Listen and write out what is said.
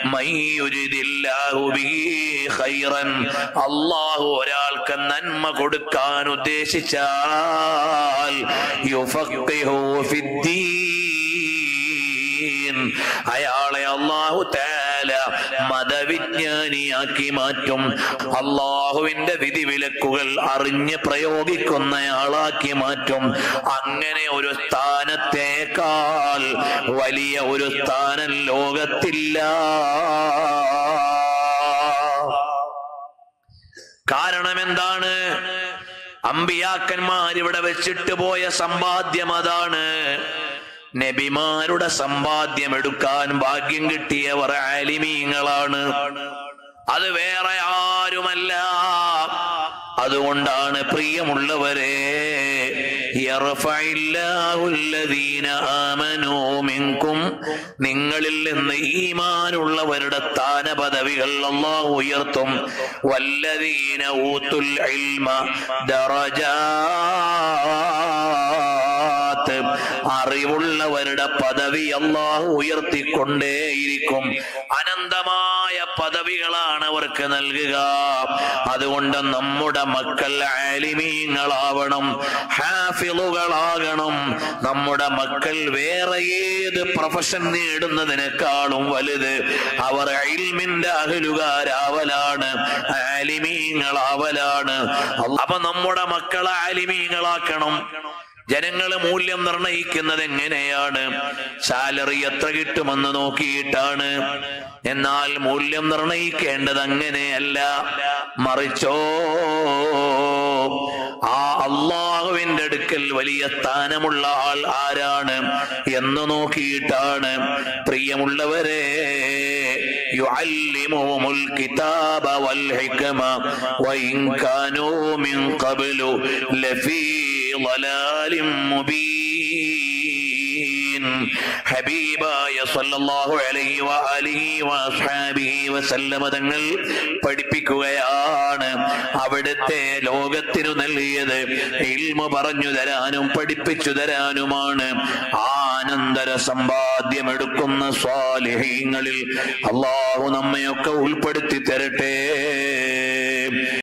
മയ്യുരിദില്ലാഹു ബിഹി ഖൈറൻ അള്ളാഹു ഒരാൾക്ക് നന്മ കൊടുക്കാൻ ഉദ്ദേശിച്ചാൽ യുഫഖിഹു ഫിദ്ദീൻ അയാളെ അള്ളാഹു താല മതവിജ്ഞാനിയാക്കി മാറ്റും അള്ളാഹുവിന്റെ വിധിവിലക്കുകൾ അറിഞ്ഞ് പ്രയോഗിക്കുന്നയാളാക്കി മാറ്റും അങ്ങനെ ഒരു സ്ഥാനത്തേക്കാൾ വലിയ ഒരു സ്ഥാനം ലോകത്തില്ല കാരണം എന്താണ് അമ്പിയാക്കന്മാർ ഇവിടെ വെച്ചിട്ട് പോയ സമ്പാദ്യം അതാണ് നബിമാരുടെ സമ്പാദ്യം എടുക്കാൻ ഭാഗ്യം കിട്ടിയവർ ആലിമീങ്ങളാണ് അത് വേറെ ആരുമല്ല അതുകൊണ്ടാണ് പ്രിയമുള്ളവരെ യർഫഇല്ലാഹു അല്ലദീന ആമനൂ മിൻകും നിങ്ങളിൽ നിന്ന് ഈമാനുള്ളവരുടെ സ്ഥാന പദവികൾ അള്ളാഹു ഉയർത്തും വല്ലദീന ഊത്തുൽ ഇൽമ ദറജാത്ത് അറിവുള്ളവരുടെ പദവി അള്ളാഹു ഉയർത്തിക്കൊണ്ടേയിരിക്കും അനന്തമായ പദവികളാണ് അവർക്ക് നൽകുക അതുകൊണ്ട് നമ്മുടെ മക്കൾ ആലിമീങ്ങളാവണം ഹാഫിളുകളാകണം നമ്മുടെ മക്കൾ വേറെ ഏത് പ്രൊഫഷൻ നേടുന്നതിനേക്കാളും വലുത് അവർ ഇൽമിന്റെ അകലുകാരാവലാണ് ആലിമീങ്ങളാവലാണ് അപ്പൊ നമ്മുടെ മക്കളെ ആലിമീങ്ങളാക്കണം ജനങ്ങൾ മൂല്യം നിർണയിക്കുന്നത് എങ്ങനെയാണ് സാലറി എത്ര കിട്ടുമെന്ന് നോക്കിയിട്ടാണ് എന്നാൽ മൂല്യം നിർണയിക്കേണ്ടത് അങ്ങനെയല്ല മറിച്ചോ ആ അള്ളാഹുവിന്റെ അടുക്കൽ വലിയ സ്ഥാനമുള്ള ആൾ ആരാണ് എന്ന് നോക്കിയിട്ടാണ് പ്രിയമുള്ളവരെ يعلمهم الكتاب والحكمة وإن كانوا من قبل لفي ضلال مبين ഹബീബായ സല്ലല്ലാഹു അലൈഹി വഅലിഹി വഅസ്ഹാബിഹി വസല്ലമ തങ്ങൾ പഠിപ്പിക്കുകയാണ് അവിടുത്തെ ലോകത്തിനു നൽകിയത് ഇൽമ പറഞ്ഞു തരാനും പഠിപ്പിച്ചു തരാനുമാണ് ആനന്തര സമ്പാദ്യം എടുക്കുന്ന സ്വാലിഹീങ്ങളിൽ അള്ളാഹു നമ്മയൊക്കെ ഉൾപ്പെടുത്തി തരട്ടെ